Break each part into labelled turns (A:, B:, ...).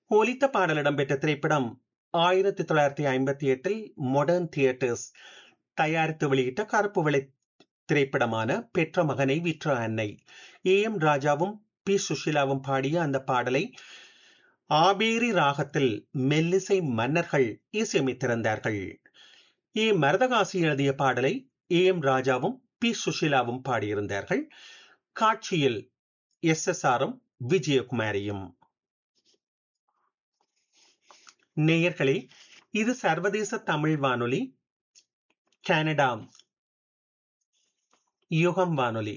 A: ஒலித்த பாடல் இடம்பெற்ற திரைப்படம் ஆயிரத்தி தொள்ளாயிரத்தி ஐம்பத்தி எட்டில் மொடர்ன் தியேட்டர்ஸ் தயாரித்து வெளியிட்ட கருப்பு வெள்ளை திரைப்படமான பெற்ற மகனை விற்ற அன்னை ஏ எம் ராஜாவும் பி சுஷிலாவும் பாடிய அந்த பாடலை ஆபேரி ராகத்தில் மெல்லிசை மன்னர்கள் இசையமைத்திருந்தார்கள் ஏ மரதகாசி எழுதிய பாடலை ஏ எம் ராஜாவும் பி சுஷிலாவும் பாடியிருந்தார்கள் காட்சியில் எஸ் எஸ் ஆரும் விஜயகுமாரியும் நேயர்களே இது சர்வதேச தமிழ் வானொலி கனடா யுகம் வானொலி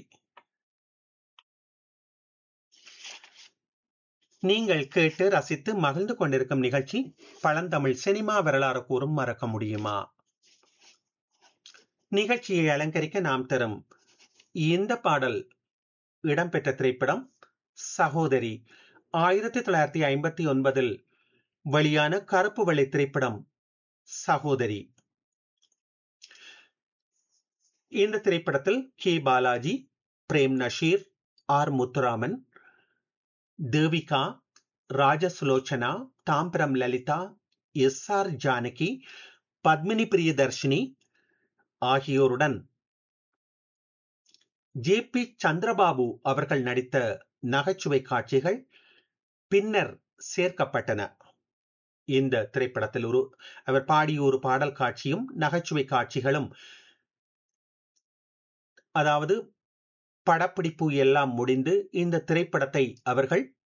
A: நீங்கள் கேட்டு ரசித்து மகிழ்ந்து கொண்டிருக்கும் நிகழ்ச்சி பழந்தமிழ் சினிமா வரலாறு கூறும் மறக்க முடியுமா நிகழ்ச்சியை அலங்கரிக்க நாம் தரும் இந்த பாடல் இடம்பெற்ற திரைப்படம் சகோதரி ஆயிரத்தி தொள்ளாயிரத்தி ஐம்பத்தி ஒன்பதில் வெளியான கருப்பு வெள்ளை திரைப்படம் சகோதரி இந்த திரைப்படத்தில் K Balaji Prem Nazir R Muthuraman Devika Rajasulochana Tambaram Lalitha S R Janaki Padmini Priyadarshini ஆகியோருடன் ஜே பி சந்திரபாபு அவர்கள் நடித்த நகைச்சுவை காட்சிகள் பின்னர் சேர்க்கப்பட்டன இந்த திரைப்படத்தில் ஒரு அவர் பாடிய ஒரு பாடல் காட்சியும் நகைச்சுவை காட்சிகளும் அதாவது படப்பிடிப்பு எல்லாம் முடிந்து இந்த திரைப்படத்தை அவர்கள்